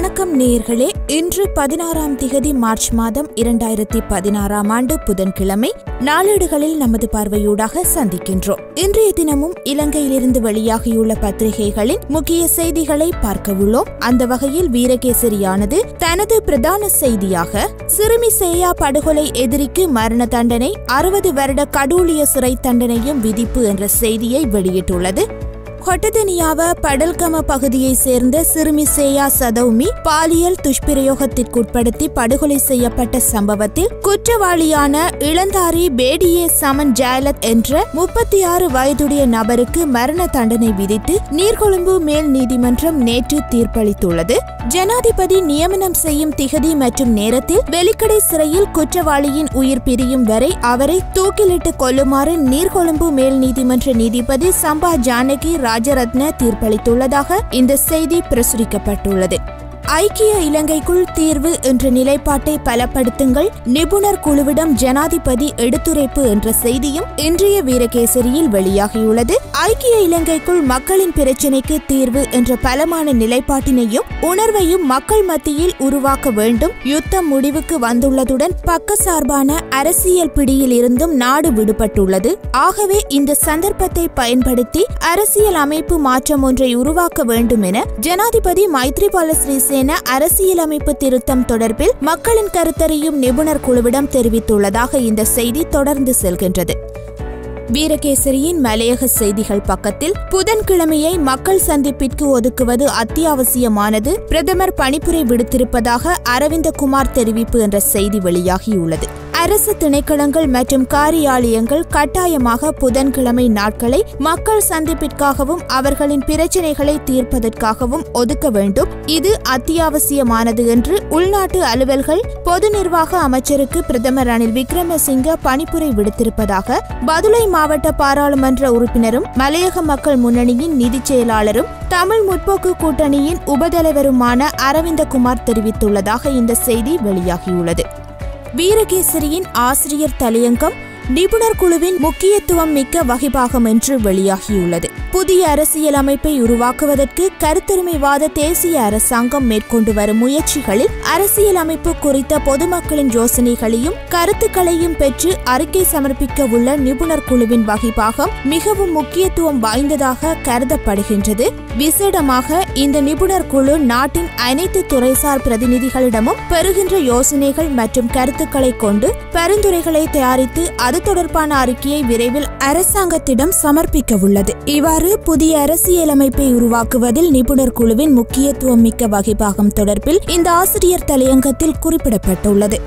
வணக்கம் நேயர்களே இன்று பதினாறாம் திகதி மார்ச் மாதம் இரண்டாயிரத்தி பதினாறாம் ஆண்டு புதன்கிழமை நாளேடுகளில் நமது பார்வையூடாக சந்திக்கின்றோம் இன்றைய தினமும் இலங்கையிலிருந்து வெளியாகியுள்ள பத்திரிகைகளின் முக்கிய செய்திகளை பார்க்க உள்ளோம் அந்த வகையில் வீரகேசரியானது தனது பிரதான செய்தியாக சிறுமி சேயா படுகொலை எதிரிக்கு மரண தண்டனை அறுபது வருட கடூழிய சிறை தண்டனையும் விதிப்பு என்ற செய்தியை வெளியிட்டுள்ளது கொட்டதனியாவ படல்கம பகுதியைச் சேர்ந்த சிறுமி சேயா சதௌமி பாலியல் துஷ்பிரயோகத்திற்குட்படுத்தி படுகொலை செய்யப்பட்ட சம்பவத்தில் குற்றவாளியான இளந்தாரி பேடியே சமன் ஜாயலத் என்ற முப்பத்தி ஆறு வயதுடைய நபருக்கு மரண தண்டனை விதித்து நீர்கொழும்பு மேல் நீதிமன்றம் நேற்று தீர்ப்பளித்துள்ளது ஜனாதிபதி நியமனம் செய்யும் திகதி மற்றும் நேரத்தில் வெலிக்கடை சிறையில் குற்றவாளியின் உயிர் பிரியும் வரை அவரை தூக்கிலிட்டு கொல்லுமாறு நீர்கொழும்பு மேல் நீதிமன்ற நீதிபதி சம்பா ஜானகி ராஜரத்ன தீர்ப்பளித்துள்ளதாக இந்த செய்தி பிரசுரிக்கப்பட்டுள்ளது ஐக்கிய இலங்கைக்குள் தீர்வு என்ற நிலைப்பாட்டை பலப்படுத்துங்கள் நிபுணர் குழுவிடம் ஜனாதிபதி எடுத்துரைப்பு என்ற செய்தியும் இன்றைய வீரகேசரியில் வெளியாகியுள்ளது ஐக்கிய இலங்கைக்குள் மக்களின் பிரச்சினைக்கு தீர்வு என்ற பலமான நிலைப்பாட்டினையும் உணர்வையும் மக்கள் மத்தியில் உருவாக்க வேண்டும் யுத்தம் முடிவுக்கு வந்துள்ளதுடன் பக்கசார்பான அரசியல் பிடியில் இருந்தும் நாடு விடுபட்டுள்ளது ஆகவே இந்த சந்தர்ப்பத்தை பயன்படுத்தி அரசியல் அமைப்பு மாற்றம் ஒன்றை உருவாக்க வேண்டும் என ஜனாதிபதி மைத்ரிபால சிறிசேன அரசியலமைப்பு திருத்தம் தொடர்பில் மக்களின் கருத்தறியும் நிபுணர் குழுவிடம் தெரிவித்துள்ளதாக இந்த செய்தி தொடர்ந்து செல்கின்றது வீரகேசரியின் மலையக செய்திகள் பக்கத்தில் புதன்கிழமையை மக்கள் சந்திப்பிற்கு ஒதுக்குவது அத்தியாவசியமானது பிரதமர் பணிப்புரை விடுத்திருப்பதாக அரவிந்தகுமார் தெரிவிப்பு என்ற செய்தி வெளியாகியுள்ளது அரசு திணைக்களங்கள் மற்றும் காரியாலயங்கள் கட்டாயமாக புதன்கிழமை நாட்களை மக்கள் சந்திப்பிற்காகவும் அவர்களின் பிரச்சினைகளை தீர்ப்பதற்காகவும் ஒதுக்க வேண்டும் இது அத்தியாவசியமானது என்று உள்நாட்டு அலுவல்கள் பொது நிர்வாக அமைச்சருக்கு பிரதமர் ரணில் விக்ரமசிங்க பணிப்புரை விடுத்திருப்பதாக பதுளை மாவட்ட பாராளுமன்ற உறுப்பினரும் மலையக மக்கள் முன்னணியின் நிதிச் செயலாளரும் தமிழ் முற்போக்கு கூட்டணியின் உபதலைவருமான அரவிந்தகுமார் தெரிவித்துள்ளதாக இந்த செய்தி வெளியாகியுள்ளது வீரகேசரியின் ஆசிரியர் தலையங்கம் நிபுணர் குழுவின் முக்கியத்துவம் மிக்க வகைபாகம் என்று வெளியாகியுள்ளது புதிய அரசியல் அமைப்பை உருவாக்குவதற்கு கருத்துரிமைவாத தேசிய அரசாங்கம் மேற்கொண்டு வரும் முயற்சிகளில் அரசியல் அமைப்பு குறித்த பொதுமக்களின் யோசனைகளையும் கருத்துக்களையும் பெற்று அறிக்கை சமர்ப்பிக்க உள்ள நிபுணர் குழுவின் வகைபாகம் மிகவும் முக்கியத்துவம் வாய்ந்ததாக கருதப்படுகின்றது விசேடமாக இந்த நிபுணர் குழு நாட்டின் அனைத்து துறைசார் பிரதிநிதிகளிடமும் பெறுகின்ற யோசனைகள் மற்றும் கருத்துக்களை கொண்டு பரிந்துரைகளை தயாரித்து அது தொடர்பான அறிக்கையை விரைவில் அரசாங்கத்திடம் சமர்ப்பிக்க உள்ளது இவ்வாறு புதிய அரசியலமைப்பை உருவாக்குவதில் நிபுணர் குழுவின் முக்கியத்துவம் மிக்க வகைபாகம் தொடர்பில் இந்த ஆசிரியர் தலையங்கத்தில் குறிப்பிடப்பட்டுள்ளது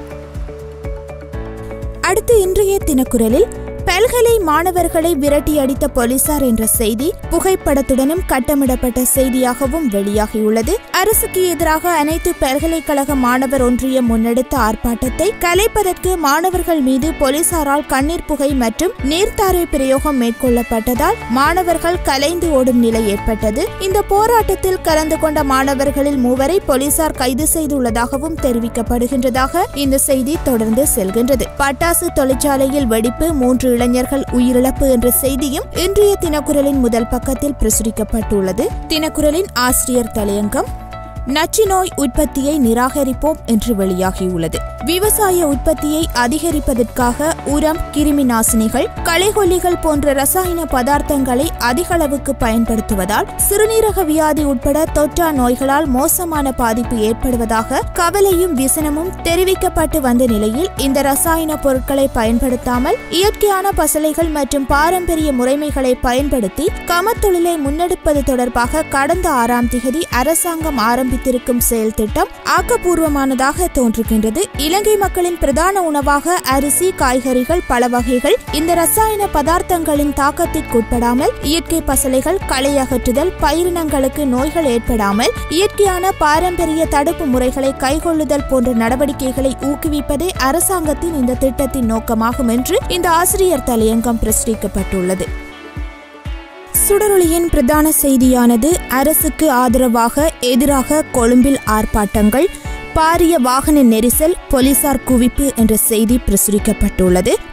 அடுத்து இன்றைய தினக்குரலில் பல்கலை மாணவர்களை விரட்டி அடித்த போலீசார் என்ற செய்தி புகைப்படத்துடனும் கட்டமிடப்பட்ட செய்தியாகவும் வெளியாகியுள்ளது அரசுக்கு எதிராக அனைத்து பல்கலைக்கழக மாணவர் ஒன்றியம் முன்னெடுத்த ஆர்ப்பாட்டத்தை கலைப்பதற்கு மாணவர்கள் மீது போலீசாரால் கண்ணீர் புகை மற்றும் நீர்த்தாரை பிரயோகம் மேற்கொள்ளப்பட்டதால் மாணவர்கள் கலைந்து ஓடும் நிலை ஏற்பட்டது இந்த போராட்டத்தில் கலந்து கொண்ட மாணவர்களில் மூவரை போலீசார் கைது செய்துள்ளதாகவும் தெரிவிக்கப்படுகின்றதாக இந்த செய்தி தொடர்ந்து செல்கின்றது பட்டாசு தொழிற்சாலையில் வெடிப்பு மூன்று இளைஞர்கள் உயிரிழப்பு என்ற செய்தியும் இன்றைய தினக்குரலின் முதல் பக்கத்தில் பிரசுரிக்கப்பட்டுள்ளது தினக்குரலின் ஆசிரியர் தலையங்கம் நச்சு நோய் உற்பத்தியை நிராகரிப்போம் என்று வெளியாகியுள்ளது விவசாய உற்பத்தியை அதிகரிப்பதற்காக உரம் கிருமி நாசினிகள் களைகொல்லிகள் போன்ற ரசாயன பதார்த்தங்களை அதிக அளவுக்கு பயன்படுத்துவதால் சிறுநீரக வியாதி உட்பட தொற்றா நோய்களால் மோசமான பாதிப்பு ஏற்படுவதாக கவலையும் விசனமும் தெரிவிக்கப்பட்டு வந்த நிலையில் இந்த ரசாயன பொருட்களை பயன்படுத்தாமல் இயற்கையான பசலைகள் மற்றும் பாரம்பரிய முறைமைகளை பயன்படுத்தி கமத்தொழிலை முன்னெடுப்பது தொடர்பாக கடந்த ஆறாம் திகதி அரசாங்கம் ஆரம்பித்திருக்கும் செயல் திட்டம் ஆக்கப்பூர்வமானதாக தோன்றுகின்றது இலங்கை மக்களின் பிரதான உணவாக அரிசி காய்கறிகள் பல வகைகள் இந்த ரசாயன பதார்த்தங்களின் தாக்கத்திற்குட்படாமல் இயற்கை பசலைகள் களை அகற்றுதல் பயிரினங்களுக்கு நோய்கள் ஏற்படாமல் இயற்கையான பாரம்பரிய தடுப்பு முறைகளை கைகொள்ளுதல் போன்ற நடவடிக்கைகளை ஊக்குவிப்பதே அரசாங்கத்தின் இந்த திட்டத்தின் நோக்கமாகும் என்று இந்த ஆசிரியர் தலையங்கம் பிரசுரிக்கப்பட்டுள்ளது சுடரொளியின் பிரதான செய்தியானது அரசுக்கு ஆதரவாக எதிராக கொழும்பில் ஆர்ப்பாட்டங்கள் பாரிய வாகன நெரிசல் போலீசார் குவிப்பு என்ற செய்தி பிரசுரிக்கப்பட்டுள்ளது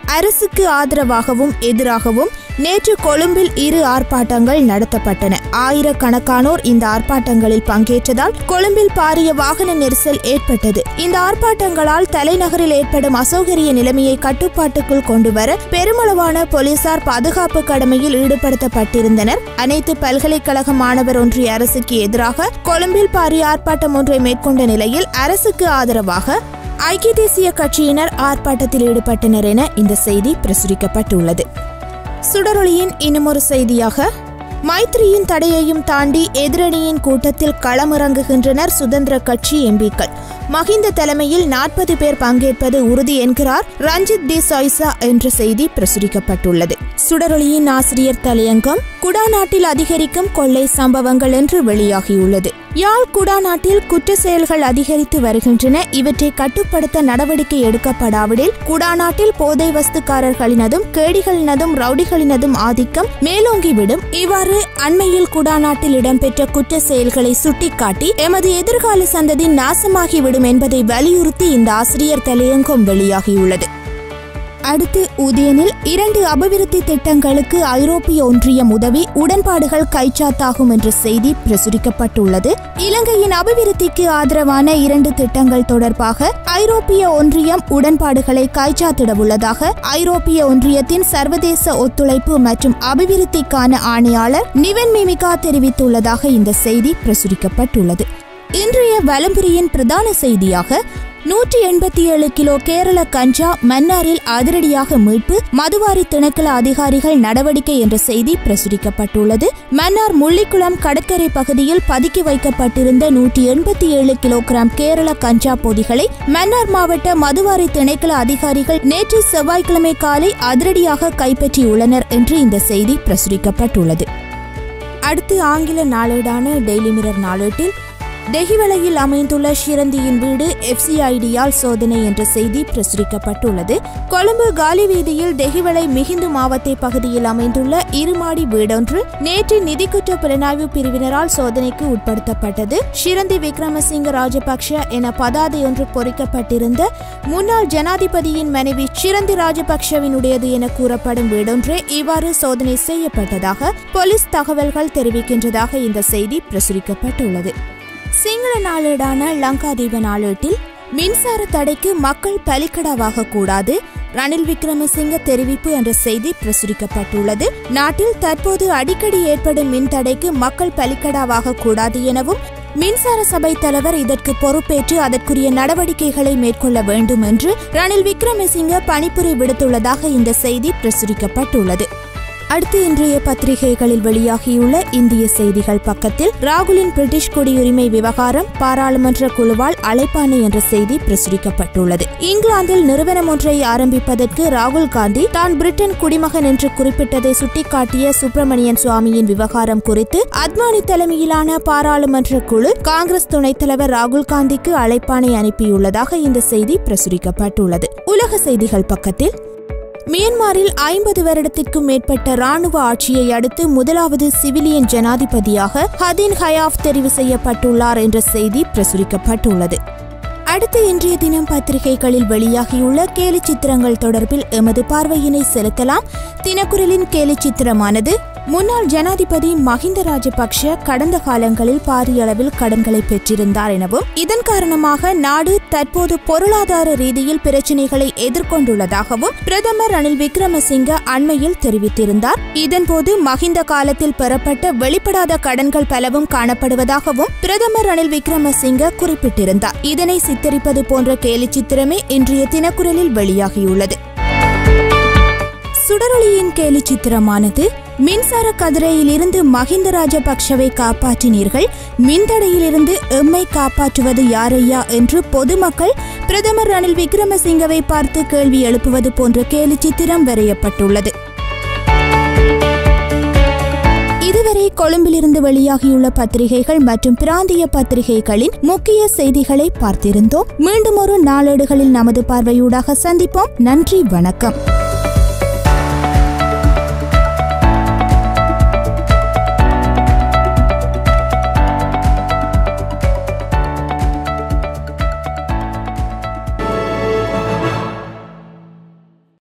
அரசுக்கு ஆதரவாகவும் எதிராகவும் நேற்று கொழும்பில் இரு ஆர்ப்பாட்டங்கள் நடத்தப்பட்டன ஆயிரக்கணக்கானோர் இந்த ஆர்ப்பாட்டங்களில் பங்கேற்றதால் கொழும்பில் பாரிய வாகன நெரிசல் ஏற்பட்டது இந்த ஆர்ப்பாட்டங்களால் தலைநகரில் ஏற்படும் அசௌகரிய நிலைமையை கட்டுப்பாட்டுக்குள் கொண்டுவர பெருமளவான போலீசார் பாதுகாப்பு கடமையில் ஈடுபடுத்தப்பட்டிருந்தனர் அனைத்து பல்கலைக்கழக மாணவர் ஒன்றிய அரசுக்கு எதிராக கொழும்பில் பாரிய ஆர்ப்பாட்டம் ஒன்றை மேற்கொண்ட நிலையில் அரசுக்கு ஆதரவாக ஐக்கிய தேசிய கட்சியினர் ஆர்ப்பாட்டத்தில் ஈடுபட்டனர் என இந்த செய்தி பிரசுரிக்கப்பட்டுள்ளது சுடரொளியின் இன்னுமொரு செய்தியாக மைத்ரியின் தடையையும் தாண்டி எதிரணியின் கூட்டத்தில் களமிறங்குகின்றனர் சுதந்திர கட்சி எம்பிக்கள் மஹிந்த தலைமையில் நாற்பது பேர் பங்கேற்பது உறுதி என்கிறார் ரஞ்சித் டி சாய்சா என்ற செய்தி பிரசுரிக்கப்பட்டுள்ளது சுடரொளியின் ஆசிரியர் தலையங்கம் குடாநாட்டில் அதிகரிக்கும் கொள்ளை சம்பவங்கள் என்று வெளியாகியுள்ளது யாழ் குடாநாட்டில் குற்ற செயல்கள் அதிகரித்து வருகின்றன இவற்றை கட்டுப்படுத்த நடவடிக்கை எடுக்கப்படாவிடில் குடாநாட்டில் போதை வஸ்துக்காரர்களினதும் கேடிகளினதும் ரவுடிகளினதும் ஆதிக்கம் மேலோங்கிவிடும் இவ்வாறு அண்மையில் குடாநாட்டில் இடம்பெற்ற குற்ற செயல்களை சுட்டிக்காட்டி எமது எதிர்கால சந்ததி நாசமாகிவிடும் என்பதை வலியுறுத்தி இந்த ஆசிரியர் தலையங்கம் வெளியாகியுள்ளது அடுத்து உதயனில் இரண்டு அபிவிருத்தி திட்டங்களுக்கு ஐரோப்பிய ஒன்றியம் உதவி உடன்பாடுகள் கைச்சாத்தாகும் என்ற செய்தி பிரசுரிக்கப்பட்டுள்ளது இலங்கையின் அபிவிருத்திக்கு ஆதரவான இரண்டு திட்டங்கள் தொடர்பாக ஐரோப்பிய ஒன்றியம் உடன்பாடுகளை கைச்சாத்திட உள்ளதாக ஐரோப்பிய ஒன்றியத்தின் சர்வதேச ஒத்துழைப்பு மற்றும் அபிவிருத்திக்கான ஆணையாளர் நிவன் மிமிகா தெரிவித்துள்ளதாக இந்த செய்தி பிரசுரிக்கப்பட்டுள்ளது இன்றைய வலம்புரியின் பிரதான செய்தியாக நூற்றி எண்பத்தி ஏழு கிலோ கேரள கஞ்சா மன்னாரில் அதிரடியாக மீட்பு மதுவாரி திணைக்கள அதிகாரிகள் நடவடிக்கை என்ற செய்தி பிரசுரிக்கப்பட்டுள்ளது மன்னார் முள்ளிக்குளம் கடற்கரை பகுதியில் பதுக்கி வைக்கப்பட்டிருந்த நூற்றி எண்பத்தி ஏழு கிலோகிராம் கேரள கஞ்சா பொதிகளை மன்னார் மாவட்ட மதுவாரி திணைக்கள அதிகாரிகள் நேற்று செவ்வாய்க்கிழமை காலை அதிரடியாக கைப்பற்றியுள்ளனர் என்று இந்த செய்தி பிரசுரிக்கப்பட்டுள்ளது அடுத்து ஆங்கில நாளேடான டெய்லி மிரர் நாளேட்டில் தெஹிவலையில் அமைந்துள்ள ஷிரந்தியின் வீடு எஃப்சிஐடியால் சோதனை என்ற செய்தி பிரசுரிக்கப்பட்டுள்ளது கொழும்பு காலி வீதியில் தெஹிவலை மிகுந்து மாவத்தை பகுதியில் அமைந்துள்ள இருமாடி வீடொன்று நேற்று நிதிக்குற்ற புலனாய்வு பிரிவினரால் சோதனைக்கு உட்படுத்தப்பட்டது ஷிரந்தி விக்ரமசிங்க ராஜபக்ஷ என பதாதை ஒன்று பொறிக்கப்பட்டிருந்த முன்னாள் ஜனாதிபதியின் மனைவி ஷிரந்தி ராஜபக்ஷவினுடையது என கூறப்படும் வீடொன்றே இவ்வாறு சோதனை செய்யப்பட்டதாக போலீஸ் தகவல்கள் தெரிவிக்கின்றதாக இந்த செய்தி பிரசுரிக்கப்பட்டுள்ளது சிங்கள நாளேடான லங்காதீப நாளேட்டில் மின்சார தடைக்கு மக்கள் பலிக்கடாவாக கூடாது ரணில் விக்ரமசிங்க தெரிவிப்பு என்ற செய்தி பிரசுரிக்கப்பட்டுள்ளது நாட்டில் தற்போது அடிக்கடி ஏற்படும் மின் தடைக்கு மக்கள் பலிக்கடாவாக கூடாது எனவும் மின்சார சபை தலைவர் இதற்கு பொறுப்பேற்று அதற்குரிய நடவடிக்கைகளை மேற்கொள்ள வேண்டும் என்று ரணில் விக்ரமசிங்க பணிப்புரை விடுத்துள்ளதாக இந்த செய்தி பிரசுரிக்கப்பட்டுள்ளது அடுத்து இன்றைய பத்திரிகைகளில் வெளியாகியுள்ள இந்திய செய்திகள் பக்கத்தில் ராகுலின் பிரிட்டிஷ் குடியுரிமை விவகாரம் பாராளுமன்ற குழுவால் அழைப்பானை என்ற செய்தி பிரசுரிக்கப்பட்டுள்ளது இங்கிலாந்தில் நிறுவனம் ஒன்றை ஆரம்பிப்பதற்கு ராகுல் காந்தி தான் பிரிட்டன் குடிமகன் என்று குறிப்பிட்டதை சுட்டிக்காட்டிய சுப்பிரமணியன் சுவாமியின் விவகாரம் குறித்து அத்வானி தலைமையிலான பாராளுமன்ற குழு காங்கிரஸ் துணைத் தலைவர் ராகுல் காந்திக்கு அழைப்பானை அனுப்பியுள்ளதாக இந்த செய்தி பிரசுரிக்கப்பட்டுள்ளது உலக செய்திகள் பக்கத்தில் மியன்மாரில் ஐம்பது வருடத்திற்கும் மேற்பட்ட ராணுவ ஆட்சியை அடுத்து முதலாவது சிவிலியன் ஜனாதிபதியாக ஹதீன் ஹயாப் தெரிவு செய்யப்பட்டுள்ளார் என்ற செய்தி பிரசுரிக்கப்பட்டுள்ளது அடுத்து இன்றைய தினம் பத்திரிகைகளில் வெளியாகியுள்ள கேலி சித்திரங்கள் தொடர்பில் எமது பார்வையினை செலுத்தலாம் தினக்குரலின் கேலி சித்திரமானது முன்னாள் ஜனாதிபதி மஹிந்த ராஜபக்ஷ கடந்த காலங்களில் பாரிய அளவில் கடன்களை பெற்றிருந்தார் எனவும் இதன் காரணமாக நாடு தற்போது பொருளாதார ரீதியில் பிரச்சினைகளை எதிர்கொண்டுள்ளதாகவும் பிரதமர் ரணில் விக்ரமசிங்க அண்மையில் தெரிவித்திருந்தார் இதன்போது மஹிந்த காலத்தில் பெறப்பட்ட வெளிப்படாத கடன்கள் பலவும் காணப்படுவதாகவும் பிரதமர் ரணில் விக்ரமசிங்க குறிப்பிட்டிருந்தார் இதனை சித்தரிப்பது போன்ற கேலி சித்திரமே இன்றைய தினக்குரலில் வெளியாகியுள்ளது சுடரொளியின் கேலி சித்திரமானது மின்சார கதிரையிலிருந்து மஹிந்த ராஜபக்ஷவை காப்பாற்றினீர்கள் மின்தடையிலிருந்து எம்மை காப்பாற்றுவது யாரையா என்று பொதுமக்கள் பிரதமர் ரணில் விக்ரமசிங்கவை பார்த்து கேள்வி எழுப்புவது போன்ற கேலி சித்திரம் வரையப்பட்டுள்ளது இதுவரை கொழும்பிலிருந்து வெளியாகியுள்ள பத்திரிகைகள் மற்றும் பிராந்திய பத்திரிகைகளின் முக்கிய செய்திகளை பார்த்திருந்தோம் மீண்டும் ஒரு நாளேடுகளில் நமது பார்வையூடாக சந்திப்போம் நன்றி வணக்கம்